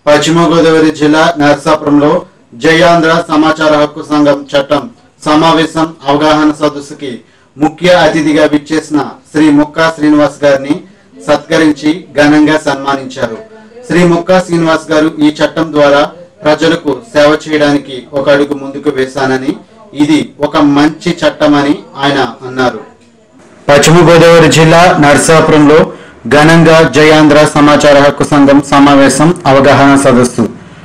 పశ్చిమ గోదావరి జిల్లా నరసాపురంలో జయాంధ్ర సమాచార హక్కు సంఘం చట్టం సమావేశం అవగాహన సదస్సుకి ముఖ్య అతిథిగా విచ్చేసిన శ్రీ ముక్కా శ్రీనివాస్ గారిని సత్కరించి ఘనంగా సన్మానించారు శ్రీ ముక్కా శ్రీనివాస్ గారు ఈ చట్టం ద్వారా ప్రజలకు సేవ చేయడానికి ఒక అడుగు ముందుకు వేశానని ఇది ఒక మంచి చట్టమని ఆయన అన్నారు పశ్చిమ గోదావరి జిల్లా నర్సాపురంలో ఘనంగా జయాంధ్ర సమాచార హక్కు సంఘం సమావేశం అవగాహన సదస్సు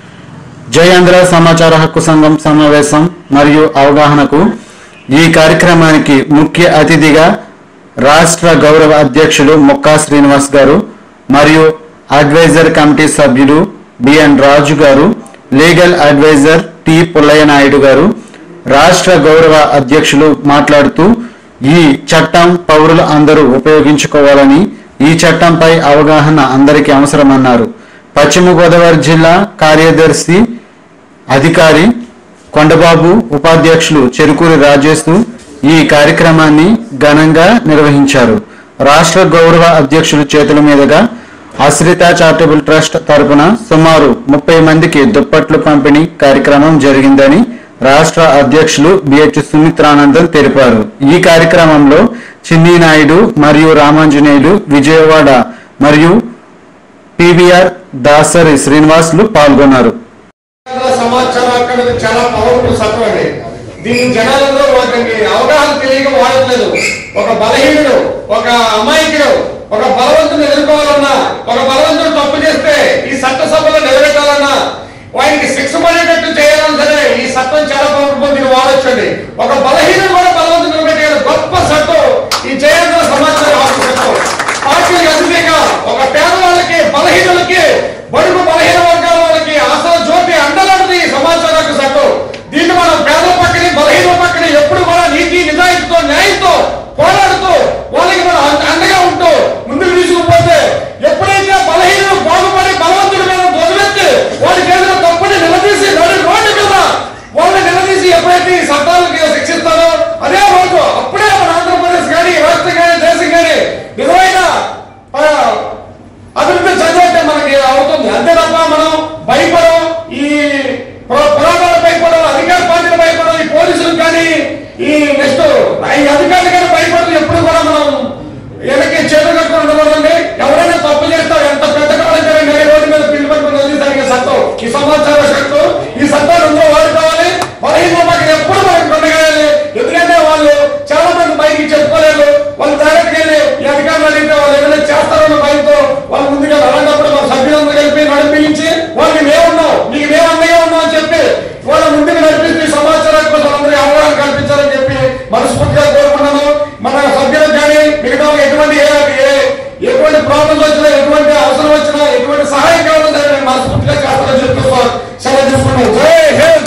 జయాంధ్ర సమాచార హక్కు సంఘం సమావేశం మరియు అవగాహనకు ఈ కార్యక్రమానికి ముఖ్య అతిథిగా రాష్ట్ర గౌరవ అధ్యక్షులు ముక్కా శ్రీనివాస్ గారు మరియు అడ్వైజర్ కమిటీ సభ్యులు BN Raju garu legal advisor T Pullaiah Naidu garu రాష్ట్ర గౌరవ అధ్యక్షులు మాట్లాడుతూ ఈ చట్టం పౌరులు అందరూ ఉపయోగించుకోవాలని ఈ చట్టంపై అవగాహన అందరికీ అవసరమన్నారు పశ్చిమ గోదావరి జిల్లా కార్యదర్శి అధికారి కొండబాబు ఉపాధ్యక్షులు చెరుకూరి రాజేశు ఈ కార్యక్రమాన్ని ఘనంగా నిర్వహించారు రాష్ట్ర గౌరవ అధ్యక్షులు చేతుల మీదుగా ఆశ్రిత చారిటబుల్ ట్రస్ట్ తరపున సుమారు ముప్పై మందికి దుప్పట్లు పంపిణీ కార్యక్రమం జరిగిందని రాష్ట్ర అధ్యక్షులు బిహెచ్ సుమిత్రానందన్ తెలిపారు ఈ కార్యక్రమంలో చిన్ని నాయుడు మరియు రామాంజనేయులు విజయవాడ మరియు పివిఆర్ దాసరి శ్రీనివాసులు పాల్గొన్నారు సమాచారం అక్కడ చాలా పవర్ఫుల్ సత్వం అండి దీని జనాలలో వాటికి అవగాహన తెలియక వాడట్లేదు ఒక బలహీనుడు ఒక అమాయకుడు ఒక బలవంతుని ఎదుర్కోవాలన్నా ఒక బలవంతుడు తప్పు చేస్తే ఈ చట్టసభలో నిలబెట్టాలన్నా వారికి శిక్ష పడేటట్టు చేయాలని సరే ఈ చట్టం చాలా పవర్ఫుల్ దీన్ని వాడొచ్చండి ఒక బలహీనుడు కూడా బలవంతుడు నిలబెట్టే గొప్ప చట్టం ఈ జయంతుల సమాచారం హక్కు చట్టం పార్టీలకు అతిథిగా ఒక పేదవాళ్ళకి బలహీనులకి బడుగు బలహీన వర్గాల వాళ్ళకి అసలు జ్యోతి అండలాంటిది ఈ సమాచార హక్కు చట్టం దీన్ని మనం పేదల పక్కనే బలహీన పక్కనే ఎప్పుడు కూడా నీతి నిజాయితీతో న్యాయంతో పోరాడుతూ వాళ్ళకి మనం అండ- అండగా ఉంటూ ముందుకు తీసుకుపోతే ఎప్పుడైతే బలహీనులు బాగుపడి బలవంతుడి మీద దొరికెత్తి వాడి చేతిలో తప్పుని నిలదీసి నడి రోడ్డు మీద వాళ్ళని నిలదీసి ఎప్పుడైతే ఈ చట్టాలకి శిక్షిస్తారో అదే రోజు అప్పుడే మన ఆంధ్రప్రదేశ్ కానీ రాష్ట్రం కానీ దేశం కానీ నిజమైన ఆ, అభివృద్ధి చెందినట్టే మనకి అవుతుంది అంతే తప్ప మనం భయపడం ఈ పురా- పురాణాలు భయపడం అధికార పార్టీలు భయపడం ఈ పోలీసులకు కానీ ఈ నెక్స్ట్ ఈ అధికారులు కానీ భయపడదు ఎప్పుడు కూడా మనం వెనక్కి చేతులు కట్టుకుని ఉండకూడదండి ఎవరైనా తప్పు చేస్తారు ఎంత పెద్ద కాలేజీ నెల రోడ్డు మీద పిల్లి పట్టుకుని వదిలేదానికి సత్తం ఈ సమాచార శక్తులు ఈ సత్తాన్ని అందరూ వాడుకోవాలి బలహీన మాకు ఎప్పుడు మనకు కొనగాలి ఎందుకంటే వాళ్ళు చాలా మంది బయటికి చెప్పుకోలేరు వాళ్ళు డైరెక్ట్ వెళ్ళి ఈ అధికారులు అడిగితే వాళ్ళు ఏమైనా చేస్తారన్న భయంతో వాళ్ళు ముందుగా అలాంటప్పుడు మన సభ్యులందరూ కలిపి నడిపించి వాళ్ళకి మేమున్నాం మీకు మేము అండగా ఉన్నాం అని చెప్పి వాళ్ళ ముందుకు నడిపిస్తూ ఈ సమాచారం కోసం అందరికీ అవగాహన కల్పించాలని చెప్పి మనస్ఫూర్తిగా కోరుకున్నాను మన సభ్యులకు కానీ మిగతా వాళ్ళకి ఎటువంటి ఏ- ఏ- ఎటువంటి ప్రాబ్లమ్స్ వచ్చినా ఎటువంటి అవసరం వచ్చినా ఎటువంటి సహాయం కావాలని సరే నేను మనస్ఫూర్తిగా చేస్తానని చెప్తూ సెలవు తీసుకున్నాను జై హింద్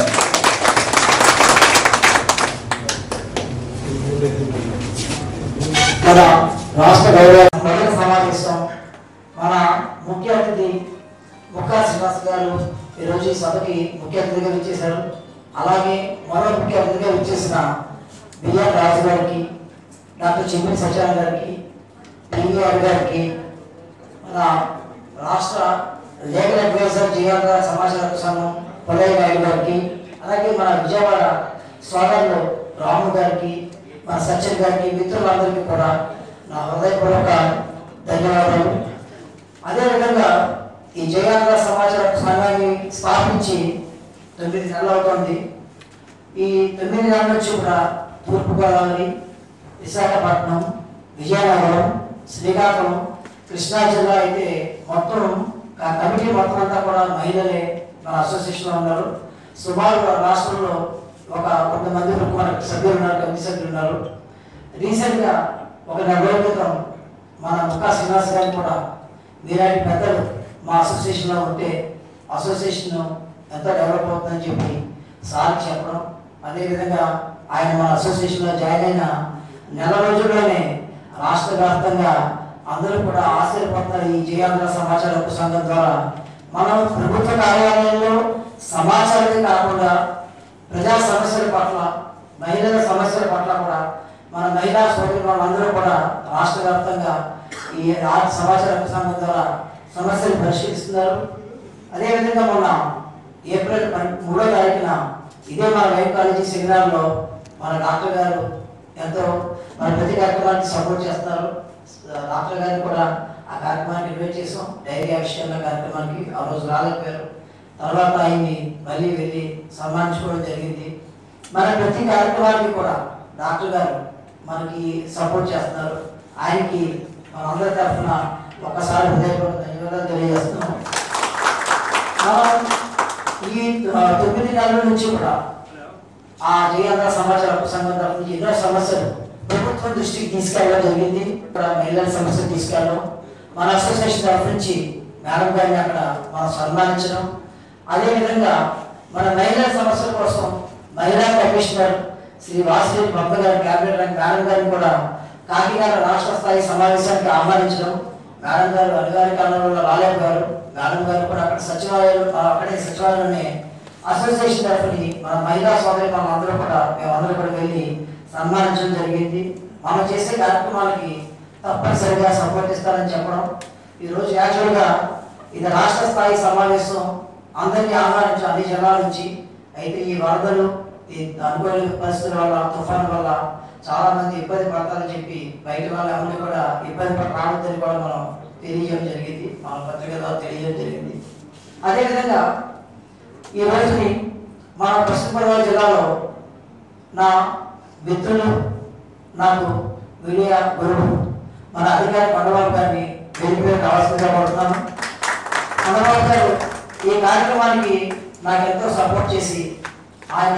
మన రాష్ట్ర గౌరవ మొదటి సమావేశం మన ముఖ్య అతిథి ముక్కా శ్రీనివాస్ గారు ఈరోజు ఈ సభకి ముఖ్య అతిథిగా విచ్చేశారు అలాగే మరో ముఖ్య అతిథిగా విచ్చేసిన బిఆర్ రాజు గారికి డాక్టర్ చిమ్మిడి సత్యానంద గారికి పివిఆర్ గారికి మన రాష్ట్ర లీగల్ అడ్వైజర్ జిఆర్ సమాచార హక్కు సంఘం పొలయ్య నాయుడు గారికి అలాగే మన విజయవాడ సోదరులు రాము గారికి మన సచిన్ గారికి మిత్రులందరికీ కూడా నా హృదయపూర్వక ధన్యవాదాలు అదేవిధంగా ఈ జయాంధ్ర సమాచార హక్కు సంఘాన్ని స్థాపించి తొమ్మిది నెలలు అవుతుంది ఈ తొమ్మిది నెలల నుంచి కూడా తూర్పుగోదావరి విశాఖపట్నం విజయనగరం శ్రీకాకుళం కృష్ణా జిల్లా అయితే మొత్తం ఆ కమిటీ మొత్తం అంతా కూడా మహిళలే మన అసోసియేషన్లో ఉన్నారు సుమారు మన రాష్ట్రంలో ఒక కొంతమంది వరకు మన సభ్యులు ఉన్నారు కమిటీ సభ్యులు ఉన్నారు రీసెంట్గా ఒక నెల రోజుల క్రితం మన ముఖా శ్రీనివాస్ గారిని కూడా మీలాంటి పెద్దలు మా అసోసియేషన్లో ఉంటే అసోసియేషన్ ఎంతో డెవలప్ అవుతుందని చెప్పి సార్ చెప్పడం అదేవిధంగా ఆయన మన అసోసియేషన్లో జాయిన్ అయిన నెల రోజుల్లోనే రాష్ట్ర వ్యాప్తంగా అందరూ కూడా ఆశ్చర్యపోతున్నారు ఈ జయాంధ్ర సమాచార హక్కు సంఘం ద్వారా మనం ప్రభుత్వ కార్యాలయంలో సమాచారమే కాకుండా ప్రజా సమస్యల పట్ల మహిళల సమస్యల పట్ల కూడా మన మహిళా సోదరులు వాళ్ళందరూ కూడా రాష్ట్ర వ్యాప్తంగా ఈ రాష్ట్ర సమాచార హక్కు సంఘం ద్వారా సమస్యలు పరిశీలిస్తున్నారు అదేవిధంగా మొన్న ఏప్రిల్ పన్- మూడో తారీఖున ఇదే మన వైఫ్ కాలేజీ సెమినార్లో మన డాక్టర్ గారు ఎంతో మన ప్రతి కార్యక్రమానికి సపోర్ట్ చేస్తున్నారు డాక్టర్ గారిని కూడా ఆ కార్యక్రమానికి ఇన్వైట్ చేసాం డైరీ ఆవిష్కరణ కార్యక్రమానికి ఆ రోజు రాలేకపోయారు తర్వాత ఆయన్ని మళ్ళీ వెళ్ళి సన్మానించుకోవడం జరిగింది మన ప్రతి కార్యక్రమానికి కూడా డాక్టర్ గారు మనకి సపోర్ట్ చేస్తున్నారు ఆయనకి మనందరి తరఫున ఒక్కసారి హృదయపూర్వక ధన్యవాదాలు తెలియజేస్తున్నాం మనం ఈ ఆ, తొమ్మిది నెలల నుంచి కూడా ఆ జయాంధ్ర సమాచార హక్కు సంఘం తరఫు నుంచి ఎన్నో సమస్యలు ప్రభుత్వం దృష్టికి తీసుకెళ్ళడం జరిగింది ఇక్కడ మహిళల సమస్యలు తీసుకెళ్ళడం మన అసోసియేషన్ తరఫు నుంచి మేడం గారిని అక్కడ మనం సన్మానించడం అదేవిధంగా మన మహిళల సమస్యల కోసం మహిళా కమిషనర్ శ్రీ వాసిరెడ్డి బొమ్మ గారి క్యాబినెట్ రంగ మేడం గారిని కూడా కాకినాడ రాష్ట్ర స్థాయి సమావేశానికి ఆహ్వానించడం మేడం గారు అధికారి కాలంలో రాలేకపోయారు మేడం గారు కూడా అక్కడ సచివాలయం అక్కడే సచివాలయంలోనే అసోసియేషన్ తరఫుని మన మహిళా సోదరి అందరూ కూడా మేమందరూ కూడా వెళ్ళి సన్మానించడం జరిగింది మనం చేసే కార్యక్రమాలకి తప్పనిసరిగా సపోర్ట్ ఇస్తారని చెప్పడం ఈరోజు యాక్చువల్గా ఇది రాష్ట్ర స్థాయి సమావేశం అందరినీ ఆహ్వానించడం అన్ని జిల్లాల నుంచి అయితే ఈ వరదలు ఈ అనుకోని పరిస్థితుల వల్ల తుఫాన్ వల్ల చాలా మంది ఇబ్బంది పడతారని చెప్పి బయట వాళ్ళ ఎవరిని కూడా ఇబ్బంది పడ రావద్దని కూడా మనం తెలియజేయడం జరిగింది మన పత్రిక ద్వారా తెలియజేయడం జరిగింది అదేవిధంగా ఈ రోజుని మన పశ్చిమ గోదావరి జిల్లాలో నా మిత్రులు నాకు మీడియా గురువు మన అధికారి మండవాల్ గారిని వెళ్ళిపోయి రావాల్సిందిగా పడుతున్నాను మండవాల్ గారు ఈ కార్యక్రమానికి నాకు ఎంతో సపోర్ట్ చేసి ఆయన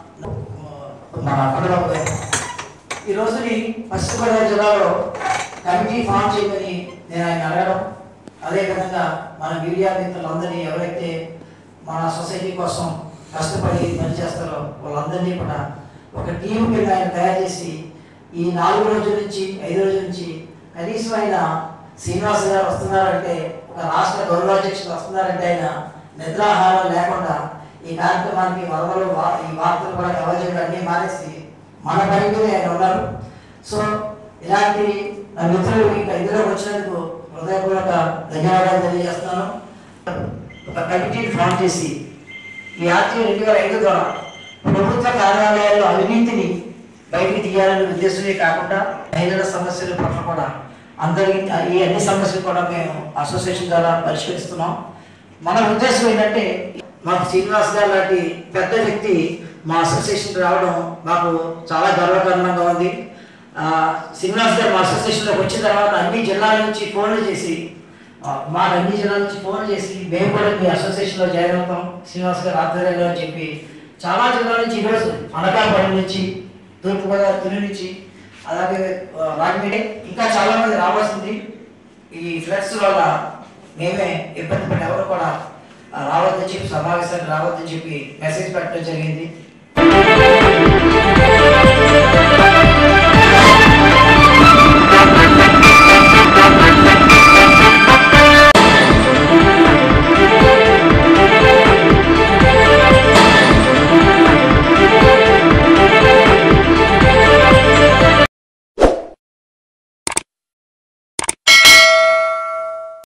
మన మండవాల్ గారు ఈ రోజుని పశ్చిమ గోదావరి జిల్లాలో కమిటీ ఫామ్ చేయమని నేను ఆయన అడగడం అదేవిధంగా మన మీడియా మిత్రులందరినీ ఎవరైతే మన సొసైటీ కోసం కష్టపడి పనిచేస్తారో వాళ్ళందరినీ కూడా ఒక టీం కింద ఆయన తయారు చేసి ఈ నాలుగు రోజుల నుంచి ఐదు రోజుల నుంచి కనీసం ఆయన శ్రీనివాస్ గారు వస్తున్నారంటే ఒక రాష్ట్ర గౌరవాధ్యక్షులు వస్తున్నారంటే ఆయన నిద్రాహారం లేకుండా ఈ కార్యక్రమానికి వరదలు వా- ఈ వార్తలు కూడా కవర్ చేయడం అన్నీ మానేసి మన పని మీద ఆయన ఉన్నారు సో ఇలాంటి నా మిత్రులు ఇంకా ఇందులో వచ్చినందుకు హృదయపూర్వక ధన్యవాదాలు తెలియజేస్తున్నాను ఒక కమిటీని ఫామ్ చేసి ఈ ఆర్టీ రెండు వేల ఐదు ద్వారా ప్రభుత్వ కార్యాలయాల్లో అవినీతిని బయటికి తీయాలనే ఉద్దేశమే కాకుండా మహిళల సమస్యల పట్ల కూడా అందరి ఈ అన్ని సమస్యలు కూడా మేము అసోసియేషన్ ద్వారా పరిష్కరిస్తున్నాం మన ఉద్దేశం ఏంటంటే మాకు శ్రీనివాస్ గారు లాంటి పెద్ద వ్యక్తి మా అసోసియేషన్ రావడం మాకు చాలా గర్వకారణంగా ఉంది ఆ, శ్రీనివాస్ గారు మా అసోసియేషన్లోకి వచ్చిన తర్వాత అన్ని జిల్లాల నుంచి ఫోన్లు చేసి ఆ, మా అన్ని జిల్లాల నుంచి ఫోన్ చేసి మేము కూడా మీ అసోసియేషన్లో జాయిన్ అవుతాం శ్రీనివాస్ గారు ఆధ్వర్యంలో అని చెప్పి చాలా జిల్లాల నుంచి ఈరోజు అనకాపల్లి నుంచి తూర్పుగోదావరి తుని నుంచి అలాగే ఆ, రాజమండ్రి ఇంకా చాలా మంది రావాల్సింది ఈ ఫ్లడ్స్ వల్ల మేమే ఇబ్బంది పడి ఎవరు కూడా ఆ, రావద్దని చెప్పి సమావేశానికి రావద్దని చెప్పి మెసేజ్ పెట్టడం జరిగింది